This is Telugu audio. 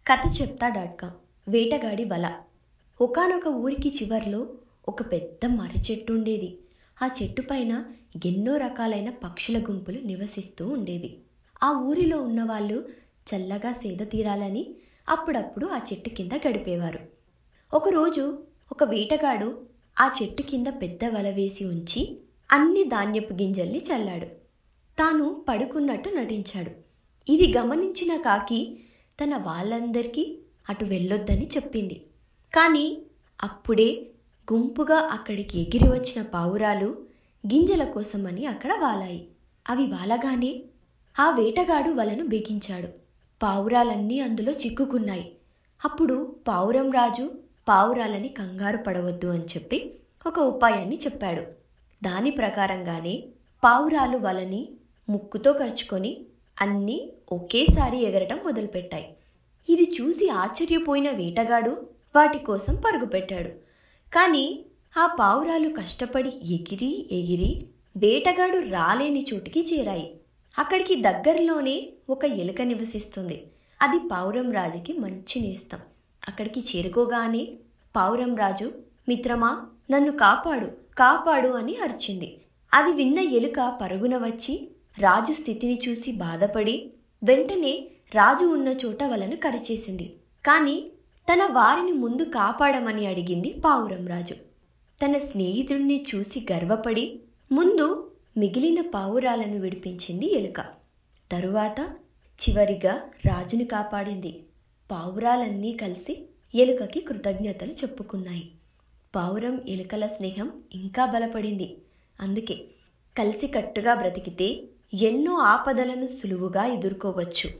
కథ చెప్తా డాట్ కామ్ వేటగాడి వల ఒకానొక ఊరికి చివర్లో ఒక పెద్ద మర్రి చెట్టు ఉండేది ఆ చెట్టు పైన ఎన్నో రకాలైన పక్షుల గుంపులు నివసిస్తూ ఉండేవి ఆ ఊరిలో ఉన్నవాళ్ళు చల్లగా సేద తీరాలని అప్పుడప్పుడు ఆ చెట్టు కింద గడిపేవారు ఒకరోజు ఒక వేటగాడు ఆ చెట్టు కింద పెద్ద వల వేసి ఉంచి అన్ని ధాన్యపు గింజల్ని చల్లాడు తాను పడుకున్నట్టు నటించాడు ఇది గమనించిన కాకి తన వాళ్ళందరికీ అటు వెళ్ళొద్దని చెప్పింది కానీ అప్పుడే గుంపుగా అక్కడికి ఎగిరి వచ్చిన పావురాలు గింజల కోసమని అక్కడ వాలాయి అవి వాలగానే ఆ వేటగాడు వలను బిగించాడు పావురాలన్నీ అందులో చిక్కుకున్నాయి అప్పుడు పావురం రాజు పావురాలని కంగారు పడవద్దు అని చెప్పి ఒక ఉపాయాన్ని చెప్పాడు దాని ప్రకారంగానే పావురాలు వలని ముక్కుతో కరుచుకొని అన్నీ ఒకేసారి ఎగరటం మొదలుపెట్టాయి ఇది చూసి ఆశ్చర్యపోయిన వేటగాడు వాటి కోసం పరుగుపెట్టాడు కానీ ఆ పావురాలు కష్టపడి ఎగిరి ఎగిరి వేటగాడు రాలేని చోటికి చేరాయి అక్కడికి దగ్గరలోనే ఒక ఎలుక నివసిస్తుంది అది పావురం రాజుకి మంచి నేస్తం అక్కడికి చేరుకోగానే పావురం రాజు మిత్రమా నన్ను కాపాడు కాపాడు అని అరిచింది అది విన్న ఎలుక పరుగున వచ్చి రాజు స్థితిని చూసి బాధపడి వెంటనే రాజు ఉన్న చోట వలను కరిచేసింది కానీ తన వారిని ముందు కాపాడమని అడిగింది పావురం రాజు తన స్నేహితుడిని చూసి గర్వపడి ముందు మిగిలిన పావురాలను విడిపించింది ఎలుక తరువాత చివరిగా రాజుని కాపాడింది పావురాలన్నీ కలిసి ఎలుకకి కృతజ్ఞతలు చెప్పుకున్నాయి పావురం ఎలుకల స్నేహం ఇంకా బలపడింది అందుకే కలిసికట్టుగా బ్రతికితే ఎన్నో ఆపదలను సులువుగా ఎదుర్కోవచ్చు